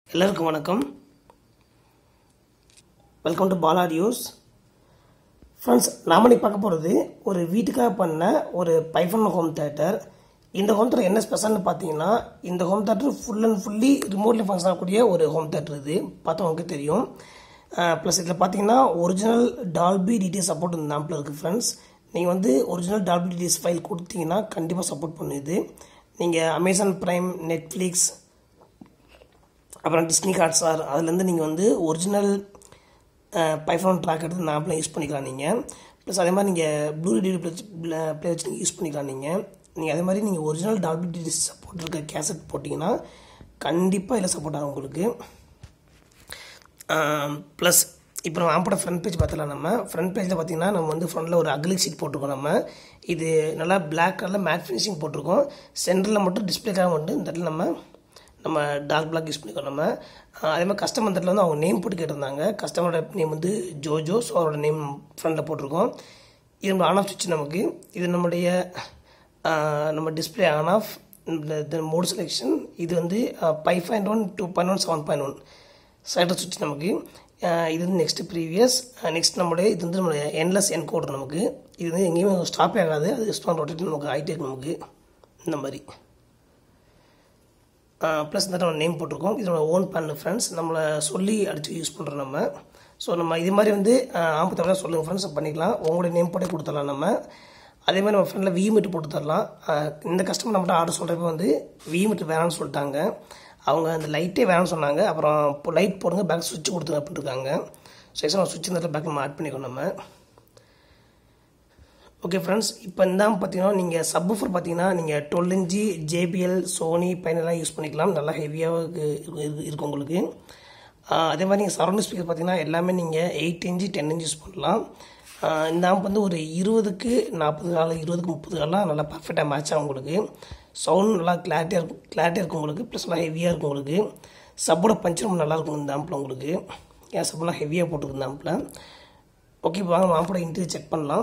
எல்லாருக்கும் வணக்கம் welcome to பாலாடியோஸ் friends நாம இன்னைக்கு பார்க்க போகிறது ஒரு வீட்டுக்காக பண்ண ஒரு பைஃபன் ஹோம் தேட்டர் இந்த ஹோம் தேட்டர் என்ன ஸ்பெஷல்னு பார்த்தீங்கன்னா இந்த home theater full and fully remotely function ஆகக்கூடிய ஒரு ஹோம் தேட்டர் இது பார்த்தவங்களுக்கு தெரியும் ப்ளஸ் இதில் பார்த்தீங்கன்னா ஒரிஜினல் டால்பி டிடிஎஸ் சப்போர்ட் இந்த ஆம்பில் இருக்குது ஃப்ரெண்ட்ஸ் நீங்கள் வந்து ஒரிஜினல் டால்பி டிடிஎஸ் ஃபைல் கொடுத்தீங்கன்னா கண்டிப்பாக சப்போர்ட் பண்ணுது நீங்கள் அமேசான் ப்ரைம் நெட்ஃப்ளிக்ஸ் அப்புறம் டிஸ்னி ஹாட்ஸ்டார் அதுலேருந்து நீங்கள் வந்து ஒரிஜினல் பைஃபோன் ட்ராக் எடுத்து இந்த ஆப்பில் யூஸ் பண்ணிக்கலாம் நீங்கள் ப்ளஸ் அதே மாதிரி நீங்கள் ப்ளூ டிவி ப்ளே வச்சு நீங்கள் யூஸ் பண்ணிக்கலாம் நீங்கள் நீங்கள் அதே மாதிரி நீங்கள் ஒரிஜினல் டால்பி டிடி சப்போர்ட் இருக்க கேசட் போட்டிங்கன்னா கண்டிப்பாக இதில் சப்போர்ட் ஆகும் உங்களுக்கு ப்ளஸ் இப்போ நம்ம ஆம்போட ஃப்ரண்ட் பேஜ் பார்த்துலாம் நம்ம ஃப்ரண்ட் பேஜில் பார்த்தீங்கன்னா நம்ம வந்து ஃப்ரண்டில் ஒரு அக்லிக் சீட் போட்டிருக்கோம் நம்ம இது நல்லா பிளாக் கலரில் மேட் ஃபினிஷிங் போட்டிருக்கோம் சென்டரில் மட்டும் டிஸ்பிளேக்காக மட்டும் இந்த இடத்துல நம்ம நம்ம டார்க் பிளாக் யூஸ் பண்ணிக்கோ நம்ம அதே மாதிரி கஸ்டமர் இடத்துல வந்து அவங்க நேம் போட்டு கேட்டிருந்தாங்க கஸ்டமரோட நேம் வந்து ஜோஜோ ஸோ அவரோட நேம் ஃப்ரண்டில் போட்டிருக்கோம் இது நம்ம ஆன் ஆஃப் சுவிட்ச் நமக்கு இது நம்முடைய நம்ம டிஸ்பிளே ஆன் ஆஃப் இந்த மோட் செலெக்ஷன் இது வந்து five point one two point one seven point one சைடர் சுவிட்ச் நமக்கு இது வந்து நெக்ஸ்ட் ப்ரீவியஸ் நெக்ஸ்ட் நம்மளுடைய இது வந்து நம்மளுடைய என்லெஸ் என்கோடர் நமக்கு இது வந்து எங்கேயுமே ஸ்டாப்பே ஆகாது அது ஸ்டான் ரொட்டேட் நமக்கு ஆகிட்டே இருக்கும் நமக்கு இந்த மாதிரி ப்ளஸ் இந்த நம்ம நேம் போட்டிருக்கோம் இதோட ஓன் பண்ணு ஃப்ரெண்ட்ஸ் நம்மளை சொல்லி அடித்து யூஸ் பண்ணுறோம் நம்ம ஸோ நம்ம இது மாதிரி வந்து ஆம்பு தவிர சொல்லுங்கள் ஃப்ரெண்ட்ஸ் பண்ணிக்கலாம் உங்களுடைய நேம் போட்டே கொடுத்துடலாம் நம்ம அதே மாதிரி நம்ம ஃப்ரெண்டில் வி மீட்டு போட்டு தரலாம் இந்த கஸ்டமர் நம்மகிட்ட ஆர்டர் சொல்கிறப்ப வந்து வி மீட்டு வேணாம்னு சொல்லிட்டாங்க அவங்க அந்த லைட்டே வேணாம்னு சொன்னாங்க அப்புறம் இப்போ லைட் போடுங்க பேக் சுவிட்ச் கொடுத்துங்க அப்படின்ட்டு இருக்காங்க ஸோ எக்ஸாம் சுவிட்ச் இந்த பேக் நம்ம ஆட் பண்ணிக்கோ நம்ம ஓகே ஃப்ரெண்ட்ஸ் இப்போ இந்த பார்த்தீங்கன்னா நீங்கள் சப்ஃபர் பார்த்தீங்கன்னா நீங்கள் டுவெல் இன்ச்சி ஜேபிஎல் சோனி பைனெல்லாம் யூஸ் பண்ணிக்கலாம் நல்லா ஹெவியாக இருக்கும் உங்களுக்கு அதே மாதிரி நீங்கள் சரௌண்ட் ஸ்பீக்கர் பார்த்தீங்கன்னா எல்லாமே நீங்கள் eight inch ten inch use பண்ணலாம் இந்த ஆம்ப் வந்து ஒரு இருபதுக்கு நாற்பது கால இருபதுக்கு முப்பது காலம் நல்லா பர்ஃபெக்டாக மேட்ச் ஆகும் உங்களுக்கு சவுண்ட் நல்லா கிளாரிட்டியாக இருக்கும் கிளாரிட்டியாக இருக்கும் உங்களுக்கு ப்ளஸ் நல்லா ஹெவியாக இருக்கும் உங்களுக்கு சப்போட பஞ்சர் ரொம்ப நல்லாயிருக்கும் இந்த ஆம்பில் உங்களுக்கு ஏன் சப்போலாம் ஹெவியாக போட்டுருக்கு இந்த ஆம்பில் ஓகே இப்போ வாங்க ஆம்போட இன்டீரியர் செக் பண்ணலாம்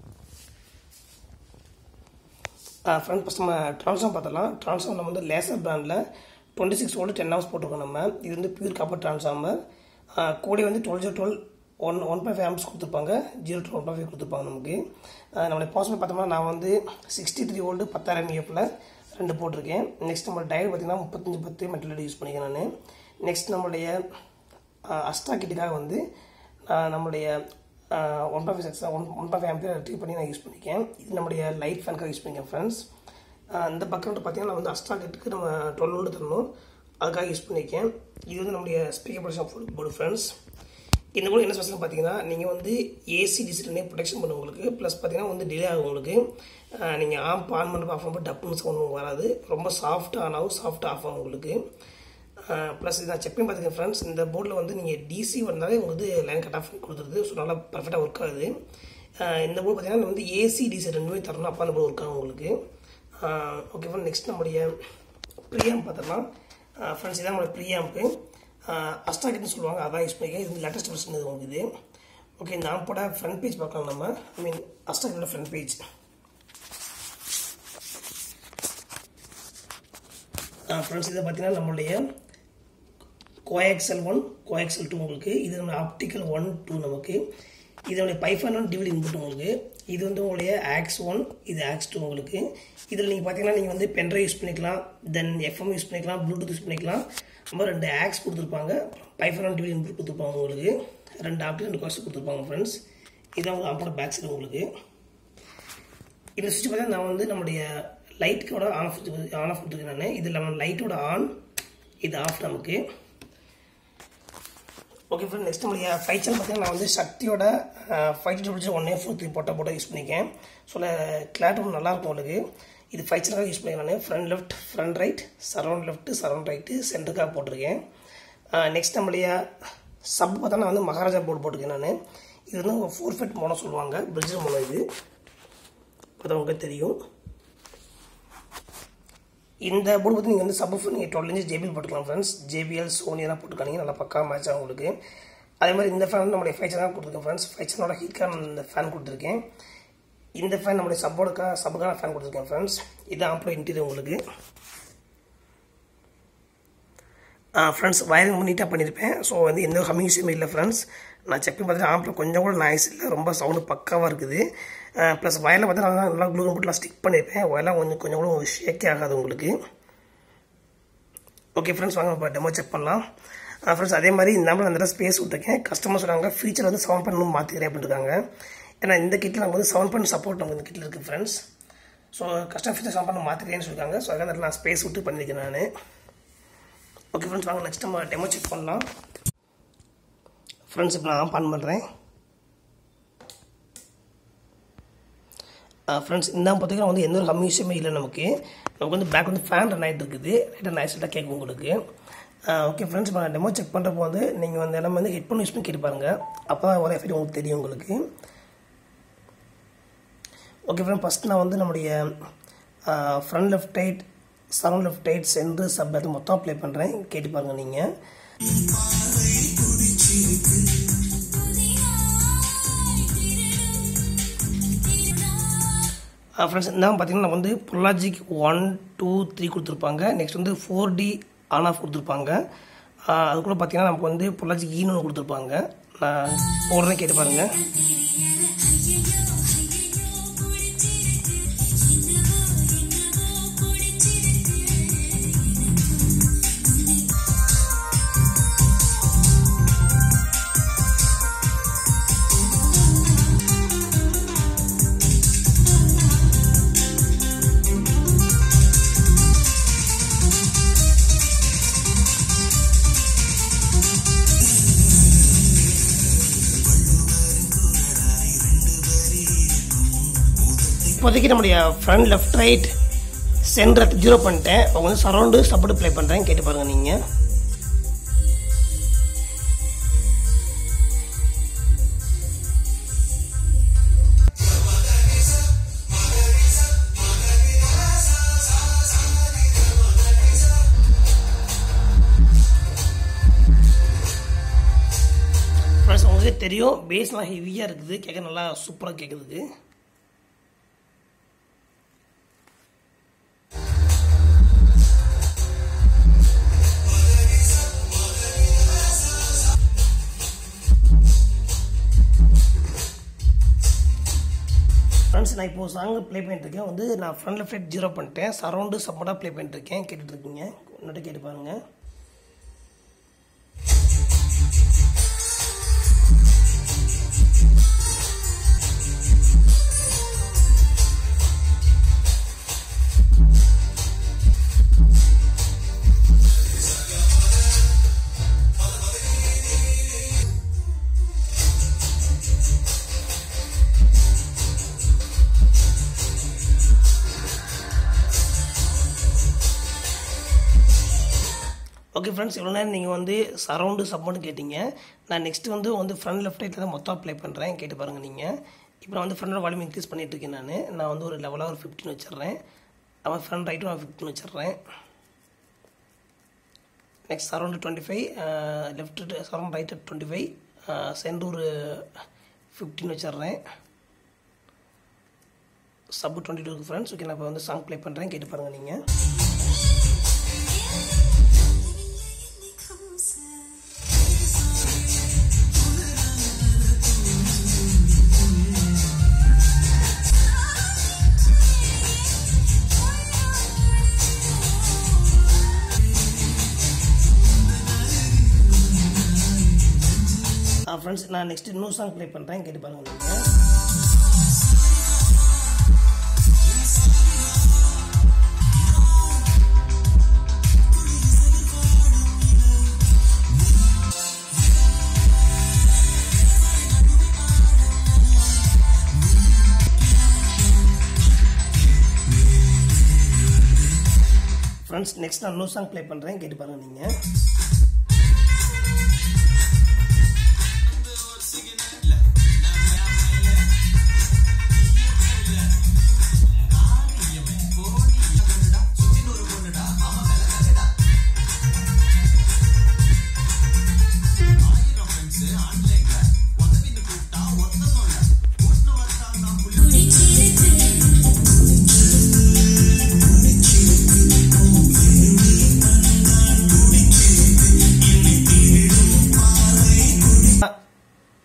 ஃப்ரண்ட் ஃபஸ்ட் நம்ம ட்ரான்ஸ்ஃபார்ம் பார்த்தலாம் ட்ரான்ஸ்ஃபார்ம் நம்ம வந்து லேசர் பிராண்டில் twenty six volt ten hours போட்டிருக்கோம் நம்ம இது வந்து பியூர் காப்பர் ட்ரான்ஸ்ஃபார்மர் கூட வந்து twelve zero twelve one one point five amps கொடுத்துருப்பாங்க zero two one point five கொடுத்துருப்பாங்க நமக்கு நம்மளுடைய பாசிபிள் பார்த்தோம்னா நான் வந்து சிக்ஸ்டி த்ரீ வோல்ட்டு பத்தாயிரம் இஎஃப்பில் ரெண்டு போட்டிருக்கேன் நெக்ஸ்ட் நம்ம டயர் பார்த்தீங்கன்னா முப்பத்தஞ்சு பத்து மெட்டல் யூஸ் பண்ணிக்கிறேன் நான் நெக்ஸ்ட் நம்மளுடைய அஸ்டா கிட்டுக்காக வந்து நம்மளுடைய one point six one one point five ampere ட்ரீ பண்ணி நான் யூஸ் பண்ணிக்கேன் இது நம்முடைய லைட் ஃபேனுக்காக யூஸ் பண்ணிக்கேன் ஃப்ரெண்ட்ஸ் இந்த பக்கம் பார்த்தீங்கன்னா நான் வந்து அஸ்ட்ரா கிட்டுக்கு நம்ம டுவெல் வோல்ட் தரணும் அதுக்காக யூஸ் பண்ணியிருக்கேன் இது வந்து நம்முடைய speaker protection full board friends இந்த கூட என்ன ஸ்பெஷல் பார்த்தீங்கன்னா நீங்கள் வந்து ஏசி டிசிட்டனே ப்ரொடெக்ஷன் பண்ணும் உங்களுக்கு ப்ளஸ் பார்த்தீங்கன்னா வந்து டிலே ஆகும் உங்களுக்கு நீங்கள் ஆம்ப் ஆன் பண்ணி ஆஃப் பண்ணும்போது டப்புன்னு சவுண்ட் வராது ரொம்ப சாஃப்ட் ஆன் ஆகும் சாஃப்ட் ஆஃப் ஆகும் உங்களுக்கு ப்ளஸ் இதை செக் பண்ணி பார்த்துக்கேன் ஃப்ரெண்ட்ஸ் இந்த போர்டில் வந்து நீங்கள் டிசி வந்தாலே உங்களுக்கு லைன் கட் ஆஃப் கொடுத்துருது ஸோ நல்லா பர்ஃபெக்டாக ஒர்க் ஆகுது இந்த போர்டு பார்த்தீங்கன்னா வந்து ஏசி டிசி ரெண்டுமே தரணும் அப்போ அந்த போர்டு ஒர்க் ஆகும் உங்களுக்கு ஓகே ஃப்ரெண்ட் நெக்ஸ்ட் நம்முடைய ப்ரீஆம் பார்த்தோம்னா ஃப்ரெண்ட்ஸ் இதான் நம்மளுடைய ப்ரீஆம்ப்பு அஸ்டாக்கிட்னு சொல்லுவாங்க அதான் யூஸ் பண்ணிக்க இது லேட்டஸ்ட் வெர்ஷன் இது உங்களுக்கு இது ஓகே இந்த ஆம்போட ஃப்ரண்ட் பேஜ் பார்க்கலாம் நம்ம ஐ மீன் அஸ்டாக்கிட்டோட ஃப்ரண்ட் பேஜ் ஃப்ரெண்ட்ஸ் இதை பார்த்தீங்கன்னா நம்மளுடைய கோஎக்சல் ஒன் கோஎக்சல் டூ உங்களுக்கு இது நம்ம ஆப்டிக்கல் ஒன் டூ நமக்கு இதனுடைய பைஃபான் ஒன் டிவிடி இன்புட் உங்களுக்கு இது வந்து உங்களுடைய ஆக்ஸ் ஒன் இது ஆக்ஸ் டூ உங்களுக்கு இதில் நீங்கள் பார்த்தீங்கன்னா நீங்கள் வந்து பென்ட்ரைவ் யூஸ் பண்ணிக்கலாம் தென் எஃப்எம் யூஸ் பண்ணிக்கலாம் ப்ளூடூத் யூஸ் பண்ணிக்கலாம் நம்ம ரெண்டு ஆக்ஸ் கொடுத்துருப்பாங்க பைஃபான் ஒன் டிவிடி இன்புட் கொடுத்துருப்பாங்க உங்களுக்கு ரெண்டு ஆப்டி ரெண்டு காஸ்ட் கொடுத்துருப்பாங்க ஃப்ரெண்ட்ஸ் இதான் உங்களுக்கு ஆப்போட பேக் சைடு உங்களுக்கு இந்த சுவிட்ச் பார்த்தீங்கன்னா நான் வந்து நம்முடைய லைட்டுக்கோட ஆன் ஆஃப் ஆன் ஆஃப் கொடுத்துருக்கேன் நான் இதில் நம்ம லைட்டோட ஆன் இது ஆஃப் நமக்கு ஓகே ஃப்ரெண்ட் நெக்ஸ்ட் நம்மளுடைய ஃபைவ் சேனல் பார்த்தீங்கன்னா நான் வந்து சக்தியோட five two one A four three போட்ட போட்ட யூஸ் பண்ணிக்கேன் ஸோ கிளாரிட்டி நல்லாயிருக்கும் உங்களுக்கு இது ஃபைவ் சேனலாக யூஸ் பண்ணிக்கலாம் நான் front left front right surround left surround right சென்டருக்காக போட்டிருக்கேன் நெக்ஸ்ட் நம்மளுடைய சப் பார்த்தா நான் வந்து மகாராஜா போர்டு போட்டிருக்கேன் நான் இது வந்து ஃபோர் ஃபெட் மோனோ சொல்லுவாங்க பிரிட்ஜ் மோனோ இது அது உங்களுக்கு தெரியும் இந்த போர்டு பற்றி நீங்கள் வந்து சப்ஃபர் நீங்கள் டுவெல் இன்ச் ஜேபிஎல் போட்டுக்கலாம் ஃப்ரெண்ட்ஸ் ஜேபிஎல் சோனியெல்லாம் போட்டுக்கானீங்க நல்லா பக்கா மேட்ச் ஆகும் உங்களுக்கு அதே மாதிரி இந்த ஃபேன் நம்மளுடைய ஃபைவ் சேனல் கொடுத்துருக்கேன் ஃப்ரெண்ட்ஸ் ஃபைவ் சேனலோட ஹீட்கான இந்த ஃபேன் கொடுத்துருக்கேன் இந்த ஃபேன் நம்மளுடைய சப்போர்டுக்காக சப்புக்கான ஃபேன் கொடுத்துருக்கேன் ஃப்ரெண்ட்ஸ் இது ஆம்பிள் இன்டீரியர் உங்களுக்கு ஃப்ரெண்ட்ஸ் வயரிங் ரொம்ப நீட்டாக பண்ணியிருப்பேன் ஸோ வந்து எந்த ஒரு ஹம்மிங் விஷயமே இல்லை ஃப்ரெண்ட்ஸ் நான் செக் பண்ணி பார்த்துட்டு ஆம்பில் கொஞ்சம் கூட நாய்ஸ் இல்லை ரொம்ப சவுண்டு பக்காவாக இருக்குது ப்ளஸ் வயரில் பார்த்தா நல்லா நல்லா க்ளூ போட்டுலாம் ஸ்டிக் பண்ணியிருப்பேன் வயலாம் கொஞ்சம் கொஞ்சம் கூட ஷேக்கே ஆகாது உங்களுக்கு ஓகே ஃப்ரெண்ட்ஸ் வாங்க இப்போ டெமோ செக் பண்ணலாம் ஃப்ரெண்ட்ஸ் அதே மாதிரி இந்த மாதிரி அந்த ஸ்பேஸ் விட்டுருக்கேன் கஸ்டமர் சொல்கிறாங்க ஃபியூச்சர் வந்து செவன் பண்ணணும் மாற்றிக்கிறேன் அப்படின்னு இருக்காங்க ஏன்னா இந்த கிட்டில் நமக்கு வந்து செவன் பண்ண சப்போர்ட் நமக்கு இந்த கிட்டில் இருக்குது friends so customer future seven பண்ண மாற்றிக்கிறேன்னு சொல்லியிருக்காங்க ஸோ அதுக்காக நான் ஸ்பேஸ் விட்டு பண்ணியிருக்கேன் நான் ஓகே ஃப்ரெண்ட்ஸ் வாங்க நெக்ஸ்ட் நம்ம டெமோ செக் பண்ணலாம் ஃப்ரெண்ட்ஸ் இப்போ நான் ஆன் பண்ண பண்ணுறேன் ஃப்ரெண்ட்ஸ் இந்த பார்த்தீங்கன்னா வந்து எந்த ஒரு கம்யூனிஷமே இல்லை நமக்கு நமக்கு வந்து பேக் வந்து ஃபேன் ரன் ஆகிட்டு இருக்குது ரைட்டாக நைஸ்டாக கேட்கும் உங்களுக்கு ஓகே ஃப்ரெண்ட்ஸ் இப்போ நான் டெமோ செக் பண்ணுறப்போ வந்து நீங்கள் வந்து எல்லாமே வந்து ஹெட்ஃபோன் யூஸ் பண்ணி கேட்டு பாருங்கள் அப்போ தான் ஒரு எஃபெக்ட் உங்களுக்கு தெரியும் உங்களுக்கு ஓகே ஃப்ரெண்ட் ஃபஸ்ட் நான் வந்து நம்முடைய front left right surround left right centre sub அது மொத்தம் ப்ளே பண்ணுறேன் கேட்டு பாருங்கள் நீங்கள் ஃப்ரெண்ட்ஸ் இந்த பார்த்தீங்கன்னா நம்ம வந்து பொல்லாஜிக் ஒன் டூ த்ரீ கொடுத்துருப்பாங்க நெக்ஸ்ட் வந்து ஃபோர் டி ஆன் ஆஃப் கொடுத்துருப்பாங்க அது கூட பார்த்தீங்கன்னா நமக்கு வந்து பொல்லாஜிக் ஈன்னு ஒன்று கொடுத்துருப்பாங்க நான் போடுறேன் கேட்டு பாருங்கள் இப்போதைக்கு நம்முடைய front left right centre zero பண்ணிட்டேன் அவங்க வந்து சரௌண்டு சப்போர்ட் ப்ளே பண்ணுறேன் கேட்டு பாருங்கள் நீங்கள் ஃப்ரெண்ட்ஸ் உங்களுக்கு தெரியும் பேஸ்லாம் ஹெவியாக இருக்குது கேட்க நல்லா சூப்பராக கேட்குதுக்கு ஃப்ரெண்ட்ஸ் நான் இப்போ சாங் ப்ளே பண்ணிட்டுருக்கேன் வந்து நான் ஃப்ரண்ட் லெஃப்ட் ரைட் ஜீரோ பண்ணிட்டேன் சரௌண்டு சப்போர்ட்டாக ப்ளே பண்ணிட்டுருக்கேன் கேட்டுட்ருக்கீங்க இன்னொரு கேட்டு பாருங்கள் ஓகே ஃப்ரெண்ட்ஸ் இவ்வளோ நேரம் நீங்கள் வந்து சரௌண்டு சப்போர்ட் கேட்டிங்க நான் நெக்ஸ்ட் வந்து வந்து ஃப்ரண்ட் லெஃப்ட் ரைட்டில் தான் மொத்தம் ப்ளே பண்ணுறேன் கேட்டு பாருங்கள் நீங்கள் இப்போ நான் வந்து ஃப்ரண்ட் வால்யூம் இன்க்ரீஸ் பண்ணிட்டு இருக்கேன் நான் நான் வந்து ஒரு லெவலாக ஒரு ஃபிஃப்டின் வச்சிடுறேன் அவன் ஃப்ரண்ட் ரைட்டும் நான் ஃபிஃப்டின் வச்சிடுறேன் next surround twenty five left surround right twenty five centre ஒரு ஃபிஃப்டின் வச்சிடுறேன் sub twenty two friends okay நான் இப்போ வந்து சாங் ப்ளே பண்ணுறேன் கேட்டு பாருங்கள் நீங்கள் ஃப்ரெண்ட்ஸ் நான் நெக்ஸ்ட் இன்னொரு சாங் ப்ளே பண்ணுறேன் கேட்டு பாருங்கள் நீங்கள் ஃப்ரெண்ட்ஸ் நெக்ஸ்ட் நான் இன்னொரு சாங் ப்ளே பண்ணுறேன் கேட்டு பாருங்கள் நீங்கள்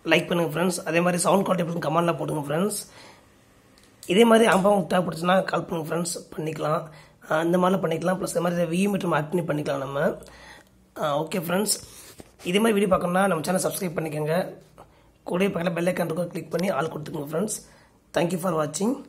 லைக் பண்ணுங்கள் ஃப்ரெண்ட்ஸ் அதே மாதிரி சவுண்ட் குவாலிட்டி எப்படி கமெண்டில் போட்டுங்க ஃப்ரெண்ட்ஸ் இதே மாதிரி அம்பா உங்களுக்கு தேவைப்படுச்சுன்னா கால் பண்ணுங்க ஃப்ரெண்ட்ஸ் பண்ணிக்கலாம் ஆஹ் இந்த மாதிரிலாம் பண்ணிக்கலாம் ப்ளஸ் இந்த மாதிரி வியூ மீட்டர் ஆட் பண்ணி பண்ணிக்கலாம் நம்ம ஓகே ஃப்ரெண்ட்ஸ் இதே மாதிரி வீடியோ பார்க்கணும்னா நம்ம சேனல் சப்ஸ்கிரைப் பண்ணிக்கோங்க கூடவே பக்கத்தில் பெல் ஐக்கான் இருக்கும் கிளிக் பண்ணி ஆள் கொடுத்துக்கோங்க ஃப்ரெண்ட்ஸ் தேங்க்யூ ஃபார் வாட்சிங்